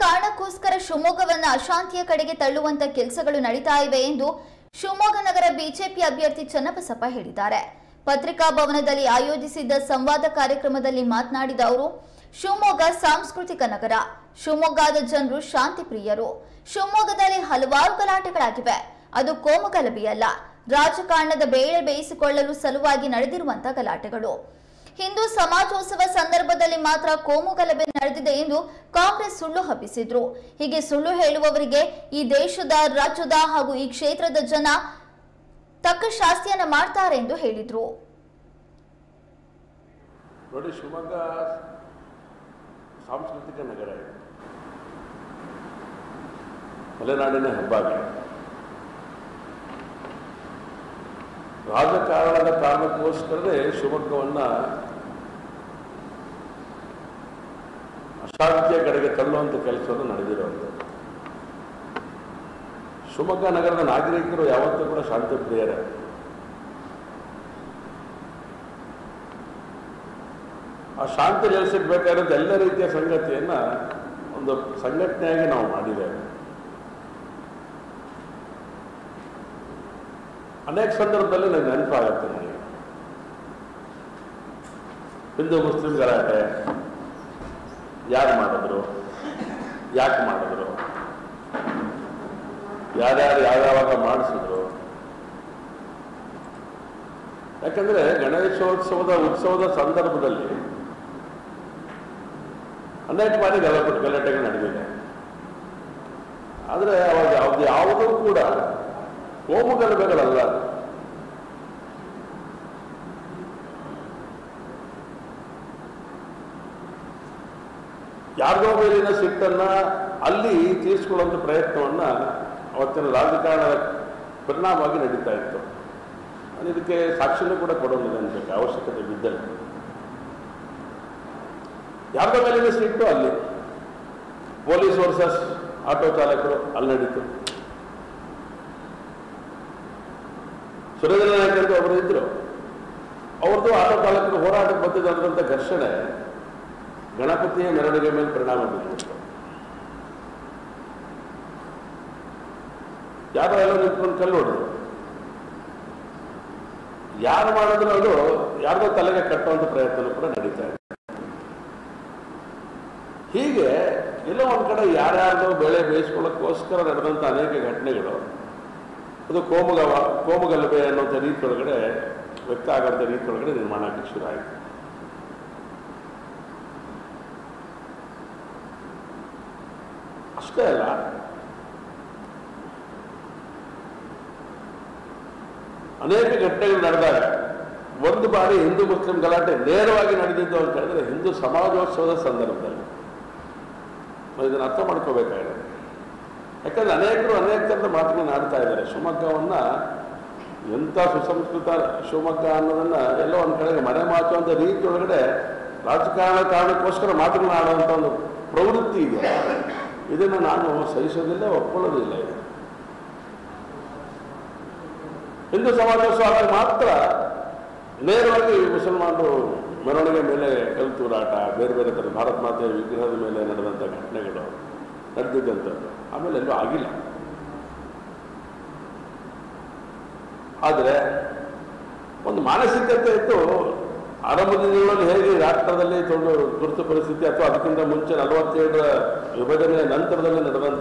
ಕಾರಣಕ್ಕೋಸ್ಕರ ಶಿವಮೊಗ್ಗವನ್ನ ಅಶಾಂತಿಯ ಕಡೆಗೆ ತಳ್ಳುವಂತ ಕೆಲಸಗಳು ನಡೀತಾ ಇವೆ ಎಂದು ಶಿವಮೊಗ್ಗ ನಗರ ಬಿಜೆಪಿ ಅಭ್ಯರ್ಥಿ ಚನ್ನಬಸಪ್ಪ ಹೇಳಿದ್ದಾರೆ ಪತ್ರಿಕಾ ಭವನದಲ್ಲಿ ಆಯೋಜಿಸಿದ್ದ ಸಂವಾದ ಕಾರ್ಯಕ್ರಮದಲ್ಲಿ ಮಾತನಾಡಿದ ಅವರು ಶಿವಮೊಗ್ಗ ಸಾಂಸ್ಕೃತಿಕ ನಗರ ಶಿವಮೊಗ್ಗದ ಜನರು ಶಾಂತಿ ಪ್ರಿಯರು ಶಿವಮೊಗ್ಗದಲ್ಲಿ ಹಲವಾರು ಗಲಾಟೆಗಳಾಗಿವೆ ಅದು ಕೋಮುಗಲಭೆಯಲ್ಲ ರಾಜಕಾರಣದ ಬೇಳೆ ಬೇಯಿಸಿಕೊಳ್ಳಲು ಸಲುವಾಗಿ ನಡೆದಿರುವಂತಹ ಗಲಾಟೆಗಳು ಹಿಂದೂ ಸಮಾಜೋತ್ಸವ ಸಂದರ್ಭದಲ್ಲಿ ಮಾತ್ರ ಕೋಮು ಗಲಭೆ ನಡೆದಿದೆ ಎಂದು ಕಾಂಗ್ರೆಸ್ ಸುಳ್ಳು ಹಬ್ಬಿಸಿದ್ರು ಹೀಗೆ ಸುಳ್ಳು ಹೇಳುವವರಿಗೆ ಈ ದೇಶದ ರಾಜ್ಯದ ಹಾಗೂ ಈ ಕ್ಷೇತ್ರದ ಜನ ತಕ್ಕ ಶಾಸ್ತಿಯನ್ನ ಮಾಡ್ತಾರೆ ಎಂದು ಹೇಳಿದ್ರು ನೋಡಿ ಶಿವಮೊಗ್ಗ ಸಾಂಸ್ಕೃತಿಕ ನಗರ ಇದೆ ಮಲೆನಾಡಿನ ಹೆಬ್ಬಾಗಿ ರಾಜಕಾರಣದ ಕಾರಣಕ್ಕೋಸ್ಕರವೇ ಶಿವಮೊಗ್ಗವನ್ನ ಅಶಾಂತಿಯ ಕಡೆಗೆ ತಳ್ಳುವಂಥ ಕೆಲಸವನ್ನು ನಡೆದಿರುವಂಥದ್ದು ಶಿವಮೊಗ್ಗ ನಗರದ ನಾಗರಿಕರು ಯಾವತ್ತೂ ಕೂಡ ಶಾಂತಿ ಪ್ರಿಯರೇ ಆ ಶಾಂತಿ ನೆಲೆಸಬೇಕಾದಂಥ ಎಲ್ಲ ರೀತಿಯ ಸಂಗತಿಯನ್ನ ಒಂದು ಸಂಘಟನೆಯಾಗಿ ನಾವು ಮಾಡಿದ್ದೇವೆ ಅನೇಕ ಸಂದರ್ಭದಲ್ಲಿ ನನಗೆ ನೆನಪಾಗುತ್ತೆ ನನಗೆ ಹಿಂದೂ ಮುಸ್ಲಿಂ ಗಲಾಟೆ ಯಾರು ಮಾಡಿದ್ರು ಯಾಕೆ ಮಾಡಿದ್ರು ಯಾರ್ಯಾರು ಯಾವ್ಯಾವಾಗ ಮಾಡಿಸಿದ್ರು ಯಾಕಂದ್ರೆ ಗಣೇಶೋತ್ಸವದ ಉತ್ಸವದ ಸಂದರ್ಭದಲ್ಲಿ ಅನೇಕ ಬಾರಿ ಗಲಾಟೆ ಗಲಾಟೆಗಳು ನಡೆದಿದೆ ಆದರೆ ಅವಾಗ ಯಾವ್ದು ಯಾವುದೂ ಕೂಡ ಕೋಮು ಗಲಭೆಗಳಲ್ಲ ಅದು. ಯಾರಿಗೋ ಮೇಲಿನ ಸಿಟ್ಟನ್ನ ಅಲ್ಲಿ ತೀರಿಸ್ಕೊಳ್ಳುವಂಥ ಪ್ರಯತ್ನವನ್ನ ಅವತ್ತಿನ ರಾಜಕಾರಣದ ಪರಿಣಾಮವಾಗಿ ನಡೀತಾ ಇತ್ತು ನಾನು ಇದಕ್ಕೆ ಸಾಕ್ಷಿನೂ ಕೂಡ ಕೊಡೋದಿಲ್ಲ ಅನ್ಬೇಕು ಅವಶ್ಯಕತೆ ಬಿದ್ದಲ್ಲಿ ಯಾರ್ದೋ ಮೇಲಿನ ಸಿಟ್ಟು ಅಲ್ಲಿ ಪೊಲೀಸ್ ವರ್ಸಸ್ ಆಟೋ ಚಾಲಕರು ಅಲ್ಲಿ ನಡೀತು ಸುರೇಂದ್ರ ನಾಯಕ್ ಅಂತ ಒಬ್ಬರು ಇದ್ರು ಅವ್ರದ್ದು ಆಟೋ ಚಾಲಕರು ಹೋರಾಟಕ್ಕೆ ಬಂದಿದ್ದಂಥ ಘರ್ಷಣೆ ಗಣಪತಿಯ ಮೆರವಣಿಗೆ ಮೇಲೆ ಪರಿಣಾಮ ಬೀರಿತ್ತು ಯಾರೋ ಎಲ್ಲ ನಿಂತ್ಕೊಂಡು ಕಲ್ಲು ಹೊಡೆದ್ರು ಯಾರು ಮಾಡಿದ್ರು ಅದು ಯಾರ್ದೋ ತಲೆಗೆ ಕಟ್ಟುವಂಥ ಪ್ರಯತ್ನ ಕೂಡ ನಡೀತಾ ಇದೆ ಹೀಗೆ ಎಲ್ಲೋ ಒಂದ್ ಕಡೆ ಯಾರ್ಯಾರ್ದೋ ಬೆಳೆ ಬೇಯಿಸ್ಕೊಳ್ಳೋಕ್ಕೋಸ್ಕರ ನಡೆದಂಥ ಅನೇಕ ಘಟನೆಗಳು ಅದು ಕೋಮುಗವ ಕೋಮುಗಲಭೆ ಅನ್ನೋಂಥ ರೀತಿಯೊಳಗಡೆ ವ್ಯಕ್ತ ಆಗೋಂಥ ರೀತಿಯೊಳಗಡೆ ನಿರ್ಮಾಣ ಆಗಕ್ಕೆ ಶುರು ಆಯಿತು ಅಷ್ಟೇ ಅಲ್ಲ ಅನೇಕ ಘಟನೆಗಳು ನಡೆದಾಗ ಒಂದು ಬಾರಿ ಹಿಂದೂ ಮುಸ್ಲಿಂ ಗಲಾಟೆ ನೇರವಾಗಿ ನಡೆದಿದ್ದು ಅಂತ ಹೇಳಿದ್ರೆ ಹಿಂದೂ ಸಮಾಜೋತ್ಸವದ ಸಂದರ್ಭದಲ್ಲಿ ನಾವು ಇದನ್ನು ಅರ್ಥ ಮಾಡ್ಕೋಬೇಕಾಗಿದೆ ಯಾಕಂದ್ರೆ ಅನೇಕರು ಅನೇಕ ಥರದ ಮಾತುಗಳನ್ನ ಆಡ್ತಾ ಇದ್ದಾರೆ ಶಿವಮೊಗ್ಗವನ್ನ ಎಂಥ ಸುಸಂಸ್ಕೃತ ಶಿವಮೊಗ್ಗ ಅನ್ನೋದನ್ನ ಎಲ್ಲೋ ಒಂದು ಕಡೆಗೆ ಮನೆ ಮಾತು ಅಂತ ರೀತಿ ಒಳಗಡೆ ರಾಜಕಾರಣ ಕಾರಣಕ್ಕೋಸ್ಕರ ಮಾತುಗಳನ್ನ ಆಡುವಂಥ ಒಂದು ಪ್ರವೃತ್ತಿ ಇದೆ ಇದನ್ನು ನಾನು ಸಹಿಸೋದಿಲ್ಲ ಒಪ್ಕೊಳ್ಳೋದಿಲ್ಲ ಇದು ಹಿಂದೂ ಸಮಾಜೋತ್ಸವ ಆದಾಗ ಮಾತ್ರ ನೇರವಾಗಿ ಮುಸಲ್ಮಾನರು ಮೆರವಣಿಗೆ ಮೇಲೆ ಕಲ್ತೂರಾಟ ಬೇರೆ ಬೇರೆ ಥರ ಭಾರತ ಮಾತೆಯ ವಿಗ್ರಹದ ಮೇಲೆ ನಡೆದಂಥ ಘಟನೆಗಳು ನಡೆದಿದ್ದಂಥದ್ದು ಆಮೇಲೆ ಎಲ್ಲೂ ಆಗಿಲ್ಲ ಆದರೆ ಒಂದು ಮಾನಸಿಕತೆ ಇತ್ತು ಆರಂಭದ ದಿನಗಳಲ್ಲಿ ಹೇಗೆ ರಾಷ್ಟ್ರದಲ್ಲಿ ತೊಂದು ತುರ್ತು ಪರಿಸ್ಥಿತಿ ಅಥವಾ ಅದಕ್ಕಿಂತ ಮುಂಚೆ ನಲವತ್ತೇಳರ ವಿಭಜನೆಯ ನಂತರದಲ್ಲಿ ನಡೆದಂಥ